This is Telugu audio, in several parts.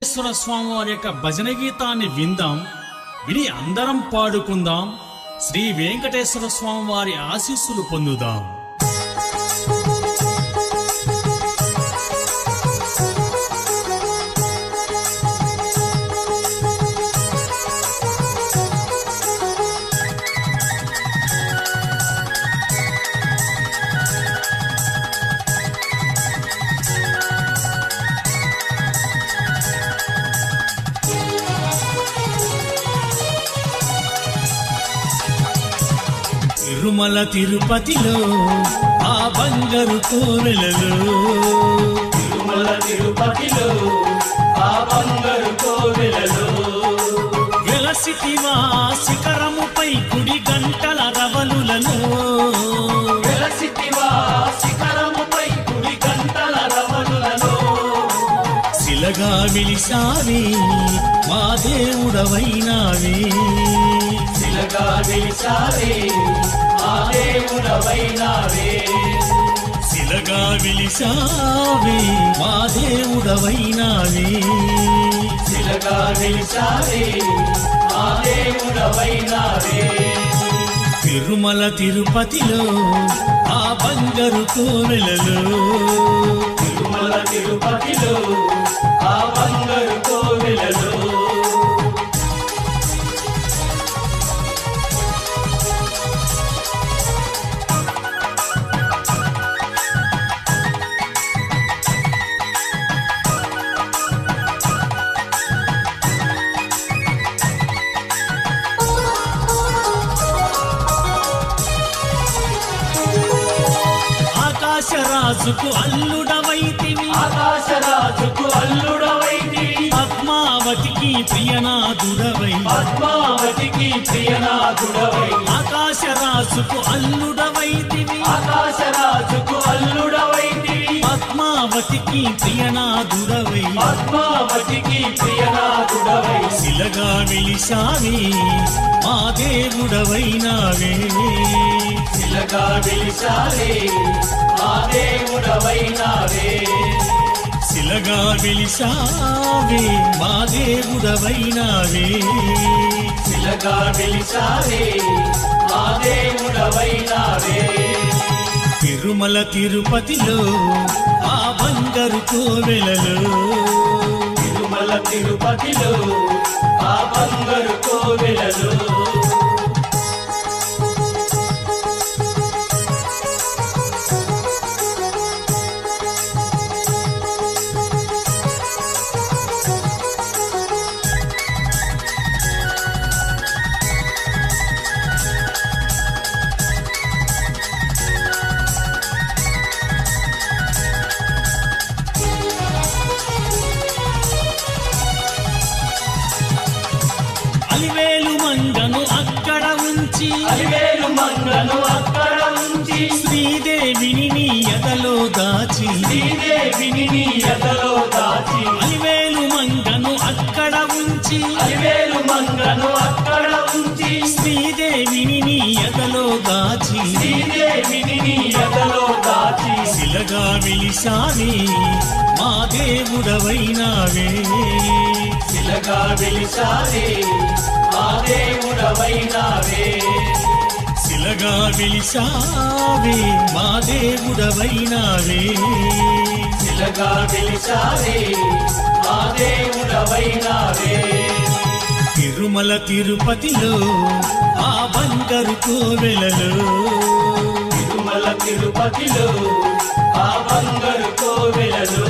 వెంకటేశ్వర స్వామి వారి యొక్క భజన గీతాన్ని విందాం విని అందరం పాడుకుందాం శ్రీ వెంకటేశ్వర స్వామి వారి ఆశీస్సులు పొందుదాం తిరుమల తిరుపతిలో ఆ బంగారు కోవెలలో తిరుమల తిరుపతిలో ఆ బంగారు కోవెలలో వెలసిటివా శిఖరముపై కుడి గంటల రవలులలో వెలసిటివా శిఖరముపై కుడి గంటల రమణులలో శిలగా విలిసావి మా దేవుడవైనావే శిలగా వెలిసావే ఆ దేవుడవైనావే శిలగా విలిసావే మా దేవుడవైనావే శిలగా వెలిసావే ఆ దేవుడవైనావే తిరుమల తిరుపతిలో ఆ బంగారు కోవెలలో తిరుమల తిరుపతిలో ఆ బంగారు కోవెలలో ఆకాశరాజుకు అల్లుడవైతివి ఆకాశరాజుకు అల్లుడవైతివి పద్మావతికి ప్రియనాథుడవై పద్మావతికి ప్రియనాథుడవై ఆకాశరాజుకు అల్లుడవైతివి ఆకాశరాజుకు అల్లుడవైతివి పద్మావతికి ప్రియనాథుడవై పద్మావతికి ప్రియనాథుడవై శిలగా విలిసావి మా దేవుడవైనావే శిలగా వెలిసావే ఆ దేవుడవైనావే శిలగా విలిసావే మా దేవుడవైనావే శిలగా వెలిసావే ఆ దేవుడవైనావే తిరుమల తిరుపతిలో ఆ బంగారు కోవెలలో తిరుమల తిరుపతిలో ఆ బంగారు కోవెలలో అలివేలు మంగను అక్కడ ఉంచి అలివేలు మంగను అక్కడ ఉంచి శ్రీదేవిని నీ ఎదలో దాచి శ్రీదేవిని నీ ఎదలో దాచి అలివేలు మంగను అక్కడ ఉంచి అలివేలు మంగను అక్కడ ఉంచి శ్రీదేవిని నీ ఎదలో దాచి శ్రీదేవిని నీ ఎదలో దాచి శిలగా విలిసావి మా దేవుడవైనావే శిలగా వెలిసావే ఆ దేవుడవైనావే శిలగా విలిసావే మా దేవుడవైనావే శిలగా వెలిసావే ఆ దేవుడవైనావే తిరుమల తిరుపతిలో ఆ బంగారు కోవెలలో తిరుమల తిరుపతిలో ఆ బంగారు కోవెలలో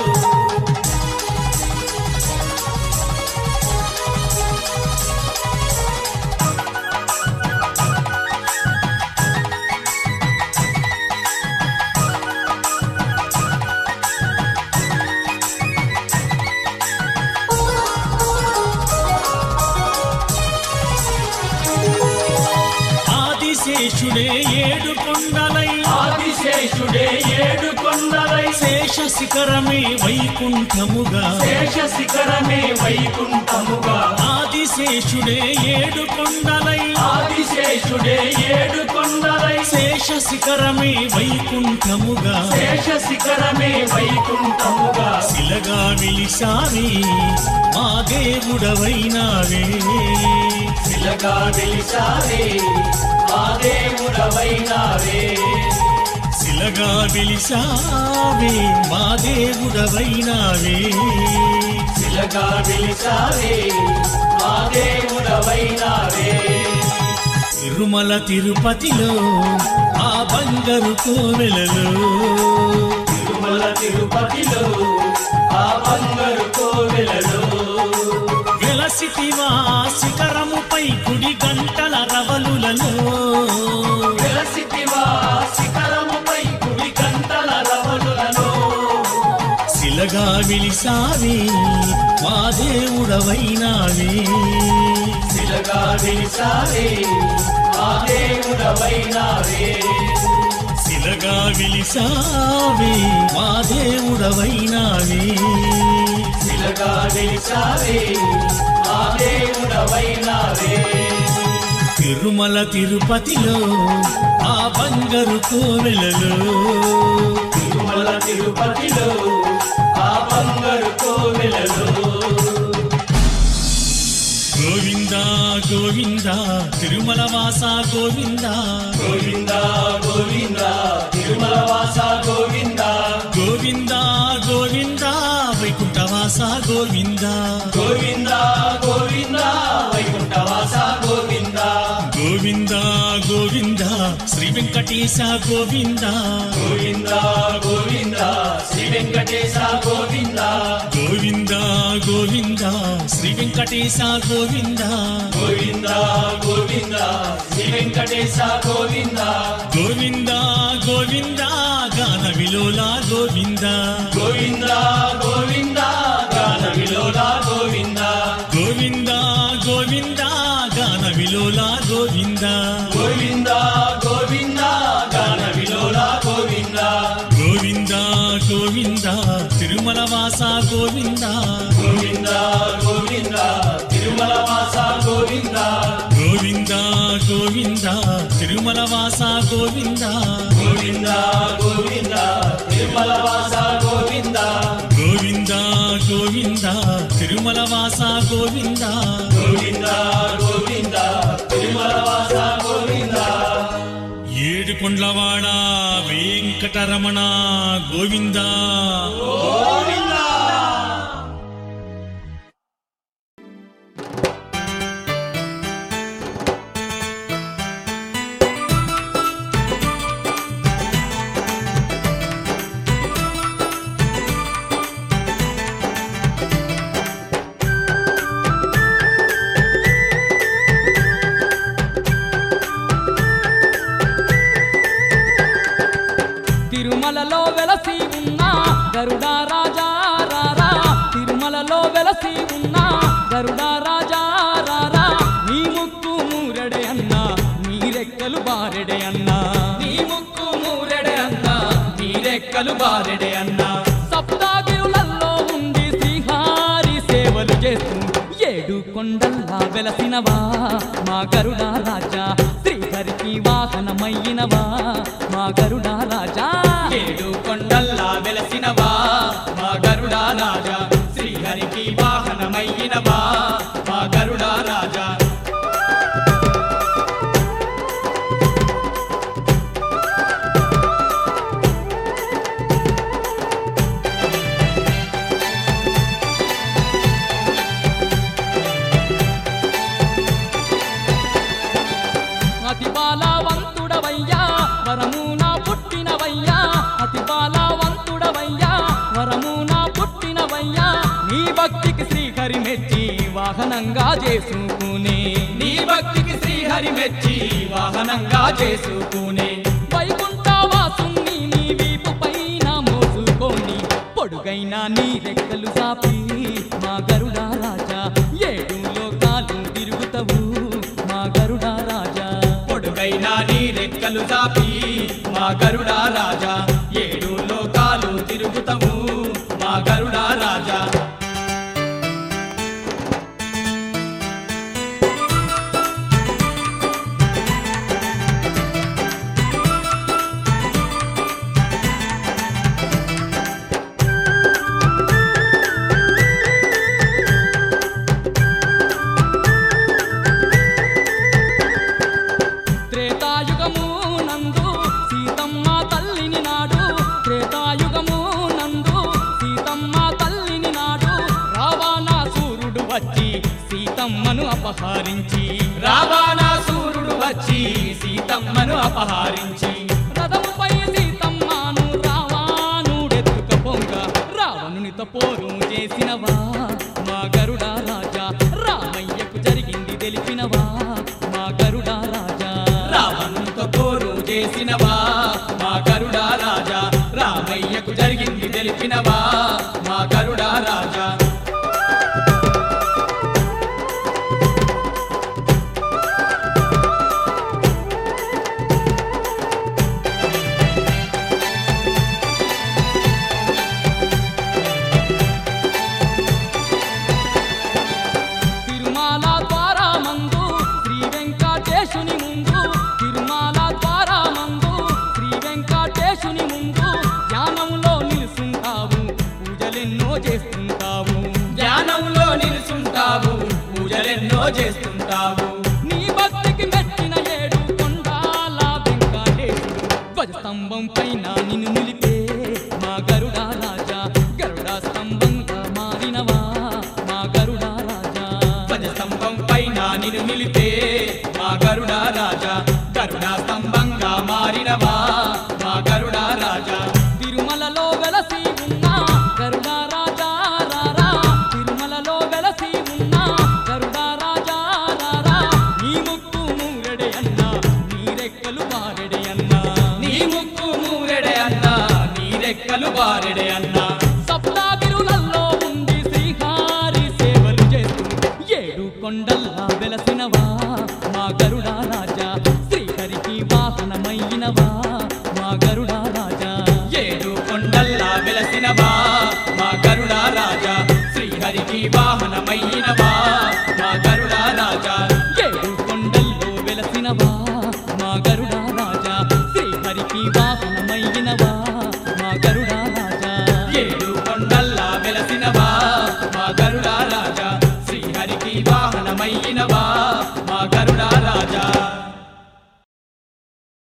ఆదిశేషుడే ఏడు కొండలై ఆదిశేషుడే ఏడు కొండలై శేష శిఖరమే వైకుంఠముగా శేష శిఖరమే వైకుంఠముగా ఆదిశేషుడే ఏడు కొండలై ఆదిశేషుడే ఏడు కొండలై శేష శిఖరమే వైకుంఠముగా శేష శిఖరమే వైకుంఠముగా శిలగా విలిసావి దేవుడవైనావే శిలగా వెలిసావే మా దేవుడవైనావే శిలగా వెలిసావే మా దేవుడవైనావే శిలగా వెలిసావే మా దేవుడవైనావే తిరుమల తిరుపతిలో ఆ బంగారు కోవెలలో తిరుమల తిరుపతిలో ఆ బంగారు కోవెలలో వెలసితివా శిఖరముపై కుడి గంటల రవలులలో వెలసితివా శిఖరముపై కుడి గంటల రవలులలో శిలగా విలిసావే మా దేవుడవైనావే శిలగా వెలిసావే మా దేవుడవైనావే శిలగా విలిసావే మా దేవుడవైనావే శిలగా వెలిసావే మా దేవుడవైనావే తిరుమల తిరుపతిలో ఆ బంగారు కోవెలలో తిరుమల తిరుపతిలో ఆ బంగారు కోవెలలో గోవింద గోవింద తిరుమల వాస గోవింద గోవింద గోవింద తిరుమల వాస గోవింద గోవింద గోవింద వైకుంఠవాస గోవింద గోవింద గోవింద వైకుంఠవాస గోవింద గోవింద గోవింద శ్రీ వెంకటేశ గోవింద గోవింద గోవింద శ్రీ వెంకటేశ గోవింద గోవింద గోవింద శ్రీ వెంకటేశ గోవింద గోవింద గోవింద శ్రీ వెంకటేశ గోవింద గోవింద గోవింద గాన విలోల గోవింద గోవింద గోవింద గాన విలోల గోవింద గోవింద గోవింద గాన విలోల గోవింద గోవింద గోవింద గాన విలోల గోవింద గోవింద గోవింద తిరుమల వాస గోవింద గోవింద గోవింద తిరుమల వాస గోవింద గోవింద గోవింద తిరుమల వాస గోవింద గోవింద గోవింద తిరుమల వాస గోవింద గోవింద గోవింద తిరుమల వాస గోవింద గోవింద గోవింద తిరుమల వాస గోవింద ఏడు కొండ్లవాడ వెంకటరమణ గోవింద తిరుమలలో వెలసి ఉన్న గరుడా రాజా రారా తిరుమలలో వెలసి ఉన్న గరుడా రాజా రారా నీ ముక్కు మూరెడే అన్నా నీ రెక్కలు బారెడే అన్నా నీ ముక్కు మూరెడే అన్నా నీ రెక్కలు బారెడే అన్నా సప్తాగిరులలో ఉండి శ్రీహారి సేవలు చేస్తూ ఏడు కొండల్లా వెలసినవా మా గరుడా రాజా శ్రీహరికి వాహనమయ్యినవా మా గరుడా రాజా ఏడు కొండల్లా వెలసినవా మా గరుడా రాజా శ్రీహరికి వాహనమయ్యినవా మా గరుడా రాజా అతి బాలవంతుడవయ్యా వరమున పుట్టినవయ్యా అతి బాలవంతుడవయ్యా వరమున పుట్టినవయ్యా నీ భక్తికి శ్రీహరి మెచ్చి వాహనంగా చేసుకునే నీ భక్తికి శ్రీహరి మెచ్చి వాహనంగా చేసుకునే వైకుంఠ వాసుని నీ వీపు పైన మోసుకొని పొడుగైన నీ రెక్కలు సాపి మా గరుడా రాజా ఏడు లోకాలు తిరుగుతవు మా గరుడా రాజా పొడుగైన నీ రెక్కలు సాపి మా గరుడా రాజా ఏడు లోకాలు తిరుగుతవు మా గరుడా రాజా వచ్చి సీతమ్మను అపహరించి రావణాసురుడు వచ్చి సీతమ్మను అపహరించి రథముపై సీతమ్మను రావానుడెత్తుక పొంగ రావణునితో పోరు చేసినవా మా గరుడా రాజా రామయ్యకు జరిగింది తెలిపినవా మా గరుడా రాజా రావణునితో పోరు చేసినవా మా గరుడా రాజా రామయ్యకు జరిగింది తెలిపినవా మా గరుడా రాజా తిరుమల ద్వారా మందు శ్రీ వెంకటేశుని ముందు తిరుమల ద్వారా మందు శ్రీ వెంకటేశుని ముందు ధ్యానంలో నిలుసుంటావు పూజలెన్నో చేస్తుంటావు ధ్యానంలో నిలుచుంటావు పూజలెన్నో చేస్తుంటావు నీ భక్తికి మెచ్చిన ఏడు కొండాల వెంకటేశుడు ధ్వజస్తంభం పైన నిన్ను నిలిపే మా గరుడా రాజా గరుడా స్తంభంగా మారినవా మా గరుడా రాజా ధ్వజస్తంభం పైన నిన్ను నిలిపే మా గరుడా రాజా గరుడా స్తంభంగా మారినవా మా గరుడా రాజా తిరుమలలో వెలసి ఉన్న గరుడా రాజా రారా తిరుమలలో వెలసి ఉన్న గరుడా రాజా రారా నీ ముక్కు మూరెడే అన్నా నీ రెక్కలు బారెడే అన్నా నీ ముక్కు మూరెడే అన్నా నీ రెక్కలు బారెడే అన్నా సప్తాగిరులలో ఉండి శ్రీహారి సేవలు చేస్తూ ఏడు కొండల్లా వెలసినవా మా గరుడా రాజా